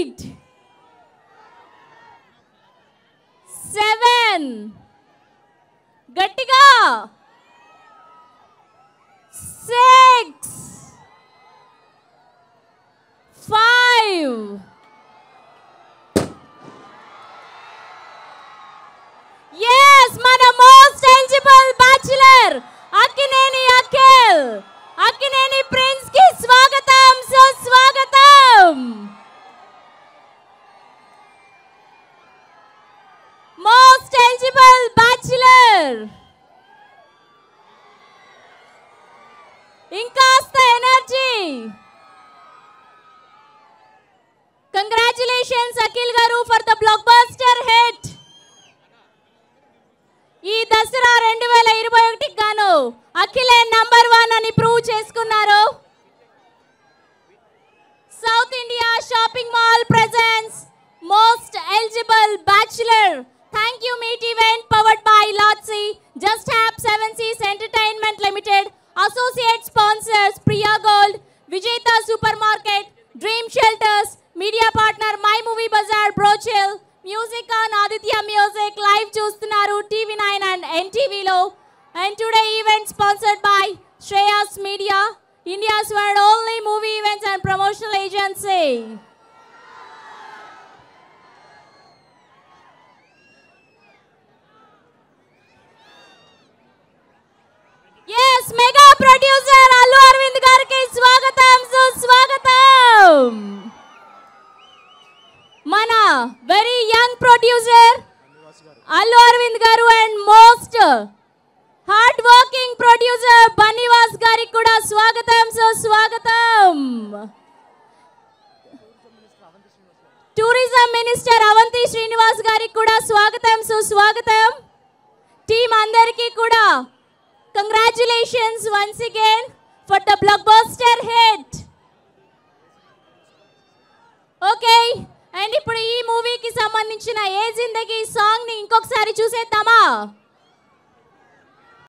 eight seven గట్టిగా six five yes మన most eligible bachelor Akkineni Akhil Akkineni prince కి స్వాగతం సుస్వాగతం మోస్ట్ ఎలిజిబుల్ బ్యాచులర్ ఇంకాస్త energy congratulations Akhil garu for the blockbuster hit ఈ దసరా రెండు వేల ఇరవై ఒకటికి గాను అఖిలే నంబర్ వన్ అని ప్రూవ్ చేసుకున్నారు South India shopping mall presence most eligible bachelor thank you meet event powered by లాట్సీ జస్ట్ హ్యాప్ seven seas entertainment limited associate sponsors Priya gold Vijetha super market dream shelters media partner my movie Bazar బ్రోచిల్ music on Aditya music live చూస్తున్నారు TV nine and ఎన్టీవీలో and today event sponsored by Shreyas media India's world only movie events and promotional agency yes mega producer Allu Arvind గారికి స్వాగతం సుస్వాగతం మన very young producer Allu Arvind గారు and most hard working producer Bunny Vas గారికి కూడా స్వాగతం సుస్వాగతం టూరిజం మినిస్టర్ అవంతి శ్రీనివాస్ గారికి కూడా స్వాగతం సుస్వాగతం టీం అందరికీ కూడా congratulations once again for the blockbuster hit okay and ఇప్పుడు ఈ మూవీకి సంబంధించిన ఏ జిందగీ సాంగ్ ని ఇంకొకసారి చూసేద్దామా